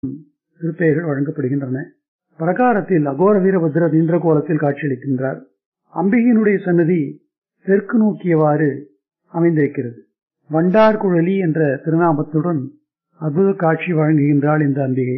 திருப்பெயர்கள் வழங்கப்படுகின்றன பிரகாரத்தில் அகோர வீரபத்ர நின்ற கோலத்தில் காட்சியளிக்கின்றார் அம்பிகையினுடைய சன்னதி தெற்கு நோக்கியவாறு அமைந்திருக்கிறது வண்டார் குழலி என்ற திருநாமத்துடன் அற்புத காட்சி வழங்குகின்றாள் இந்த அம்பிகை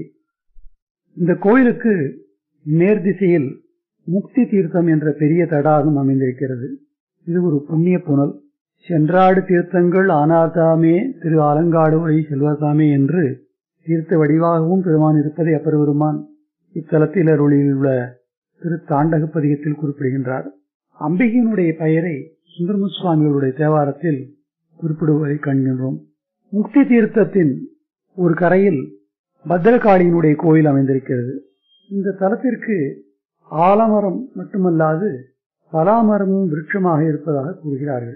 இந்த கோயிலுக்கு நேர்திசையில் முக்தி தீர்த்தம் என்ற பெரிய தடாகம் அமைந்திருக்கிறது இது ஒரு புண்ணிய புனல் சென்றாடு தீர்த்தங்கள் ஆனார்தாமே திரு ஆலங்காடு உரை செல்வதாமே என்று தீர்த்த வடிவாகவும் பெருமான் இருப்பதை அப்பெருமான் இத்தலத்தில் அருளியுள்ள திரு தாண்டக பதிகத்தில் குறிப்பிடுகின்றார் அம்பிகையினுடைய பெயரை சுந்தரமு சுவாமிகளுடைய தேவாரத்தில் குறிப்பிடுவதை காண்கின்றோம் முக்தி தீர்த்தத்தின் ஒரு கரையில் பத்ரகாளியினுடைய கோயில் அமைந்திருக்கிறது இந்த தலத்திற்கு ஆலமரம் மட்டுமல்லாது பலாமரமும் விருட்சமாக இருப்பதாக கூறுகிறார்கள்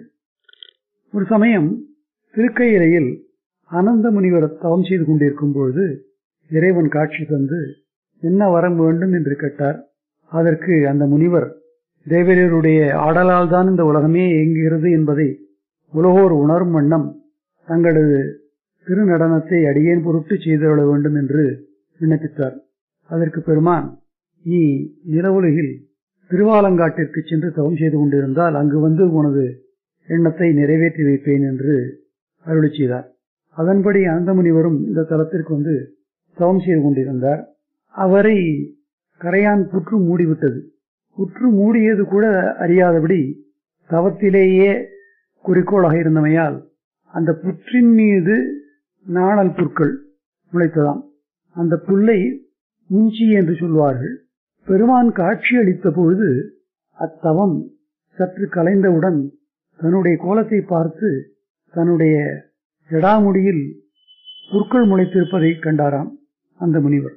ஒரு சமயம் திருக்கையிலையில் அனந்த முனிவர் தவம் செய்து கொண்டிருக்கும் பொழுது இறைவன் காட்சி தந்து என்ன வரம் வேண்டும் என்று கேட்டார் அதற்கு அந்த முனிவர் தேவரியருடைய ஆடலால் தான் இந்த உலகமே இயங்குகிறது என்பதை உலகோர் உணரும் வண்ணம் தங்களது திருநடனத்தை அடியேன் பொருட்டு செய்துவிட வேண்டும் என்று விண்ணப்பித்தார் அதற்கு பெருமான் நீ நிலவுலகில் திருவாலங்காட்டிற்கு சென்று தவம் செய்து கொண்டிருந்தால் அங்கு வந்து உனது எண்ணத்தை நிறைவேற்றி வைப்பேன் என்று அருளி செய்தார் அதன்படி அந்த முனிவரும் இந்த தலத்திற்கு வந்து தவம் செய்து கொண்டிருந்தார் அவரை கரையான் புற்று மூடிவிட்டது புற்று மூடியது கூட அறியாதபடி தவத்திலேயே குறிக்கோளாக இருந்தமையால் அந்த புற்றின் மீது நாணல் புற்கள் முளைத்ததாம் அந்த புல்லை முஞ்சி என்று சொல்வார்கள் பெருமான் காட்சி அளித்த பொழுது அத்தவம் சற்று கலைந்தவுடன் தன்னுடைய கோலத்தை பார்த்து தன்னுடைய ஜடாமுடியில் புற்கள் முளைத்திருப்பதை கண்டாராம் அந்த முனிவர்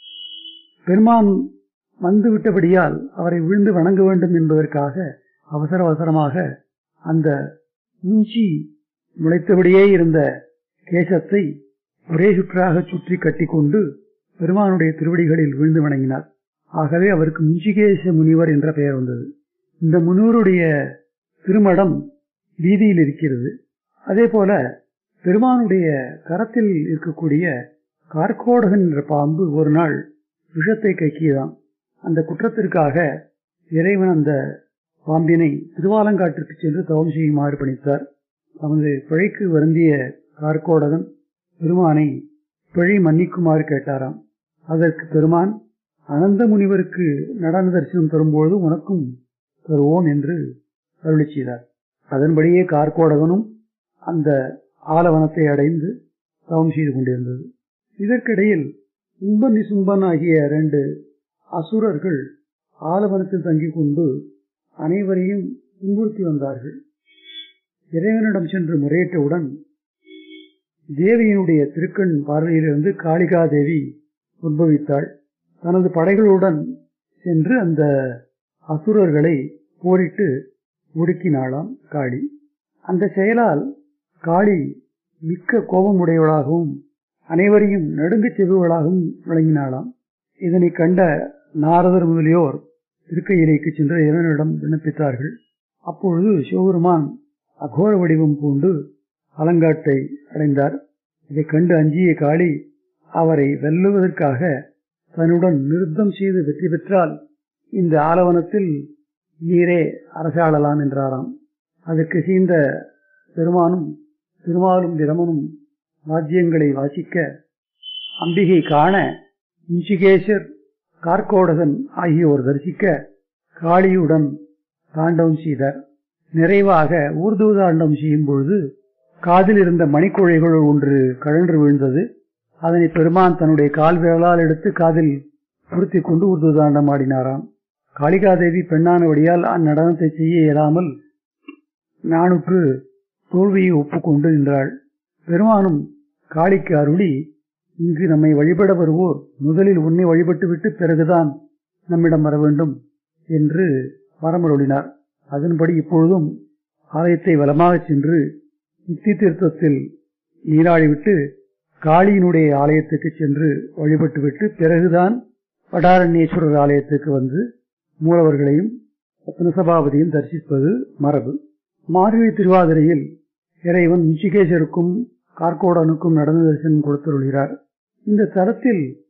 பெருமான் வந்துவிட்டபடியால் அவரை விழுந்து வணங்க வேண்டும் என்பதற்காக அவசர அவசரமாக அந்த மூஞ்சி முளைத்தபடியே இருந்த கேசத்தை ஒரே சுற்றாக சுற்றி கட்டிக்கொண்டு பெருமானுடைய திருவடிகளில் விழுந்து வணங்கினார் ஆகவே அவருக்கு முஞ்சிகேச முனிவர் என்ற பெயர் வந்தது இந்த முனிவருடைய திருமடம் வீதியில் இருக்கிறது அதே போல பெருமானுடைய கரத்தில் இருக்கக்கூடிய கார்கோடகன் என்ற பாம்பு ஒரு நாள் விஷத்தை கைக்கியதாம் அந்த குற்றத்திற்காக இறைவன் அந்த பாம்பினை திருவாலங்காட்டிற்கு சென்று தவம் செய்யுமாறு பணித்தார் தமது பிழைக்கு வருந்திய கார்கோடகன் பெருமானை பிழை மன்னிக்குமாறு கேட்டாராம் அதற்கு பெருமான் அனந்த முனிவருக்கு நடன தரிசனம் தரும்போது உனக்கும் தருவோம் என்று அருளி செய்தார் அதன்படியே கார்கோடகனும் அந்த ஆலவனத்தை அடைந்து தவம் செய்து கொண்டிருந்தது இதற்கிடையில் உம்பன் நிசும்பன் ஆகிய இரண்டு அசுரர்கள் ஆலவனத்தில் தங்கிக் கொண்டு அனைவரையும் துன்புறுத்தி வந்தார்கள் இறைவனிடம் சென்று முறையிட்டவுடன் தேவியினுடைய திருக்கண் பார்வையிலிருந்து காளிகா தேவி உத்பவித்தாள் தனது படைகளுடன் சென்று அந்த அசுரர்களை போரிட்டு ஒடுக்கினாளாம் காளி அந்த செயலால் காளி மிக்க கோபமுடையவளாகவும் அனைவரையும் நடுங்கச் செல்பவளாகவும் விளங்கினாளாம் இதனை கண்ட நாரதர் முதலியோர் திருக்கையிலைக்கு சென்று இறைவனிடம் விண்ணப்பித்தார்கள் அப்பொழுது சிவபெருமான் அகோர வடிவம் பூண்டு அலங்காட்டை அடைந்தார் இதை கண்டு அஞ்சிய காளி அவரை வெல்லுவதற்காக தன்னுடன் நிருத்தம் செய்து வெற்றி பெற்றால் இந்த ஆலவனத்தில் நீரே அரசாளலாம் என்றாராம் அதற்கு சீந்த பெருமானும் திருமாலும் பிரமனும் வாத்தியங்களை வாசிக்க அம்பிகை காண இஞ்சிகேசர் கார்கோடகன் ஆகியோர் தரிசிக்க காளியுடன் தாண்டவம் செய்தார் நிறைவாக ஊர்துவ தாண்டவம் செய்யும் பொழுது காதில் இருந்த மணிக்குழைகள் ஒன்று கழன்று விழுந்தது அதனை பெருமான் தன்னுடைய கால் விரலால் எடுத்து காதில் பொருத்தி கொண்டு ஊர்துவ தாண்டம் ஆடினாராம் காளிகாதேவி பெண்ணானபடியால் அந்நடனத்தை செய்ய இயலாமல் நானுக்கு தோல்வியை ஒப்புக்கொண்டு நின்றாள் பெருமானும் காளிக்கு அருளி இங்கு நம்மை வழிபட வருவோர் முதலில் உன்னை வழிபட்டுவிட்டு பிறகுதான் நம்மிடம் வர வேண்டும் என்று வரமருளினார் அதன்படி இப்பொழுதும் ஆலயத்தை வலமாக சென்று முக்தி தீர்த்தத்தில் நீராடிவிட்டு காளியினுடைய ஆலயத்துக்கு சென்று வழிபட்டுவிட்டு பிறகுதான் வடாரண்யேஸ்வரர் ஆலயத்துக்கு வந்து மூலவர்களையும் ரத்னசபாபதியும் தரிசிப்பது மரபு மார்கழி திருவாதிரையில் இறைவன் முச்சிகேசருக்கும் கார்கோடனுக்கும் நடன தரிசனம் கொடுத்துள்ளார் இந்த தலத்தில்